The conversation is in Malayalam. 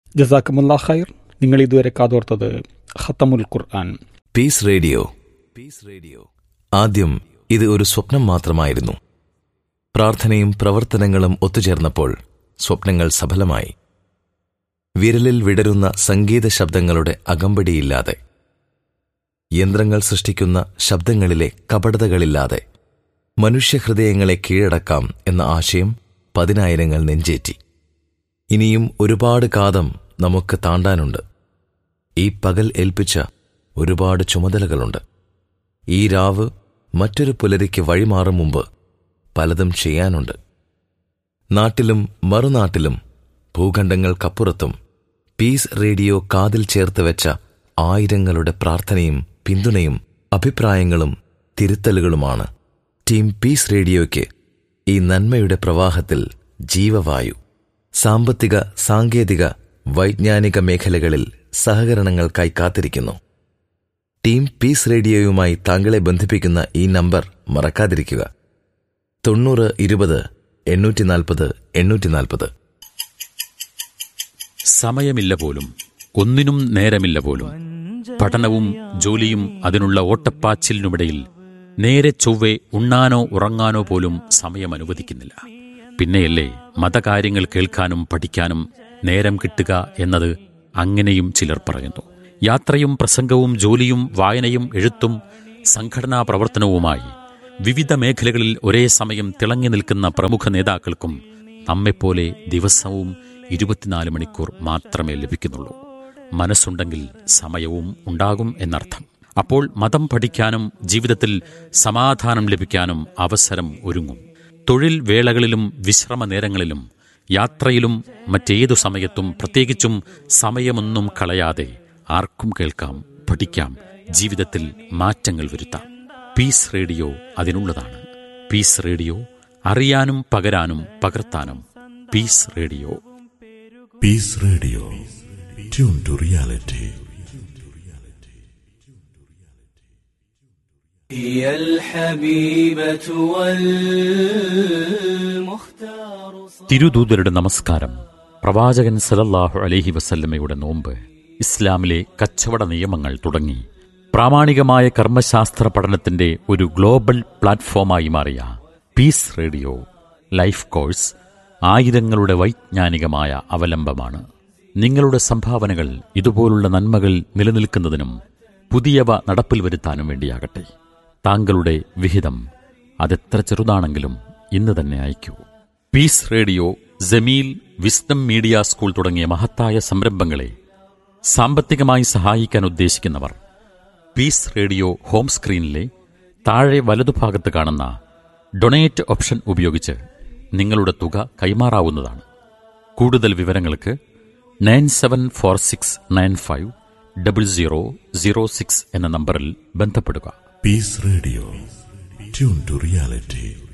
ജസാക്കുമുല്ലാ ഖൈർ നിങ്ങൾ ഇതുവരെ കാതോർത്തത് ഖത്തമുൽ ഖുർആൻ പീസ് റേഡിയോ പീസ് റേഡിയോ ആദ്യം ഇത് ഒരു സ്വപ്നം മാത്രമായിരുന്നു പ്രാർത്ഥനയും പ്രവർത്തനങ്ങളും ഒത്തുചേർന്നപ്പോൾ സ്വപ്നങ്ങൾ സഫലമായി വിരലിൽ വിടരുന്ന സംഗീത ശബ്ദങ്ങളുടെ അകമ്പടിയില്ലാതെ യന്ത്രങ്ങൾ സൃഷ്ടിക്കുന്ന ശബ്ദങ്ങളിലെ കപടതകളില്ലാതെ മനുഷ്യഹൃദയങ്ങളെ കീഴടക്കാം എന്ന ആശയം പതിനായിരങ്ങൾ നെഞ്ചേറ്റി ഇനിയും ഒരുപാട് കാതം നമുക്ക് താണ്ടാനുണ്ട് ഈ പകൽ ഏൽപ്പിച്ച ഒരുപാട് ചുമതലകളുണ്ട് ഈ രാവ് മറ്റൊരു പുലരിക്ക് വഴിമാറും മുമ്പ് പലതും ചെയ്യാനുണ്ട് നാട്ടിലും മറുനാട്ടിലും ഭൂഖണ്ഡങ്ങൾക്കപ്പുറത്തും പീസ് റേഡിയോ കാതിൽ ചേർത്ത് വെച്ച ആയിരങ്ങളുടെ പ്രാർത്ഥനയും പിന്തുണയും അഭിപ്രായങ്ങളും തിരുത്തലുകളുമാണ് ടീം പീസ് റേഡിയോയ്ക്ക് ഈ നന്മയുടെ പ്രവാഹത്തിൽ ജീവവായു സാമ്പത്തിക സാങ്കേതിക വൈജ്ഞാനിക മേഖലകളിൽ സഹകരണങ്ങൾക്കായി കാത്തിരിക്കുന്നു ടീം പീസ് റേഡിയോയുമായി താങ്കളെ ബന്ധിപ്പിക്കുന്ന ഈ നമ്പർ മറക്കാതിരിക്കുക തൊണ്ണൂറ് ഇരുപത് എണ്ണൂറ്റി നാൽപ്പത് എണ്ണൂറ്റി നാൽപ്പത് സമയമില്ല പോലും ഒന്നിനും നേരമില്ല പോലും പഠനവും ജോലിയും അതിനുള്ള ഓട്ടപ്പാച്ചിലിനുമിടയിൽ നേരെ ചൊവ്വെ ഉണ്ണാനോ ഉറങ്ങാനോ പോലും സമയം അനുവദിക്കുന്നില്ല പിന്നെയല്ലേ മതകാര്യങ്ങൾ കേൾക്കാനും പഠിക്കാനും നേരം കിട്ടുക എന്നത് അങ്ങനെയും ചിലർ പറയുന്നു യാത്രയും പ്രസംഗവും ജോലിയും വായനയും എഴുത്തും സംഘടനാ പ്രവർത്തനവുമായി വിവിധ മേഖലകളിൽ ഒരേ സമയം തിളങ്ങി നിൽക്കുന്ന പ്രമുഖ നേതാക്കൾക്കും നമ്മെപ്പോലെ ദിവസവും ഇരുപത്തിനാല് മണിക്കൂർ മാത്രമേ ലഭിക്കുന്നുള്ളൂ മനസ്സുണ്ടെങ്കിൽ സമയവും ഉണ്ടാകും എന്നർത്ഥം അപ്പോൾ മതം പഠിക്കാനും ജീവിതത്തിൽ സമാധാനം ലഭിക്കാനും അവസരം ഒരുങ്ങും തൊഴിൽ വേളകളിലും വിശ്രമ നേരങ്ങളിലും യാത്രയിലും മറ്റേതു സമയത്തും പ്രത്യേകിച്ചും സമയമൊന്നും കളയാതെ ആർക്കും കേൾക്കാം പഠിക്കാം ജീവിതത്തിൽ മാറ്റങ്ങൾ വരുത്താം പീസ് റേഡിയോ അതിനുള്ളതാണ് പീസ് റേഡിയോ അറിയാനും പകരാനും പകർത്താനും peace radio Peace Radio. Tune to reality. هي الحبيبة والمختار തിരുദൂതരുടെ നമസ്കാരം പ്രവാചകൻ സലല്ലാഹു അലൈഹി വസല്ലമയുടെ നോമ്പ് ഇസ്ലാമിലെ കച്ചവട നിയമങ്ങൾ തുടങ്ങി പ്രാമാണികമായ കർമ്മശാസ്ത്ര പഠനത്തിന്റെ ഒരു ഗ്ലോബൽ പ്ലാറ്റ്ഫോമായി മാറിയ പീസ് റേഡിയോ ലൈഫ് കോഴ്സ് ആയിരങ്ങളുടെ വൈജ്ഞാനികമായ അവലംബമാണ് നിങ്ങളുടെ സംഭാവനകൾ ഇതുപോലുള്ള നന്മകൾ നിലനിൽക്കുന്നതിനും പുതിയവ നടപ്പിൽ വരുത്താനും വേണ്ടിയാകട്ടെ താങ്കളുടെ വിഹിതം അതെത്ര ചെറുതാണെങ്കിലും ഇന്ന് തന്നെ അയക്കൂ peace radio Jameel wisdom media school തുടങ്ങിയ മഹത്തായ സംരംഭങ്ങളെ സാമ്പത്തികമായി സഹായിക്കാൻ ഉദ്ദേശിക്കുന്നവർ പീസ് റേഡിയോ ഹോം സ്ക്രീനിലെ താഴെ വലതുഭാഗത്ത് കാണുന്ന ഡൊണേറ്റ് ഓപ്ഷൻ ഉപയോഗിച്ച് നിങ്ങളുടെ തുക കൈമാറാവുന്നതാണ് കൂടുതൽ വിവരങ്ങൾക്ക് nine seven four six nine five double zero zero six എന്ന നമ്പറിൽ ബന്ധപ്പെടുക Peace Radio. Tune to reality.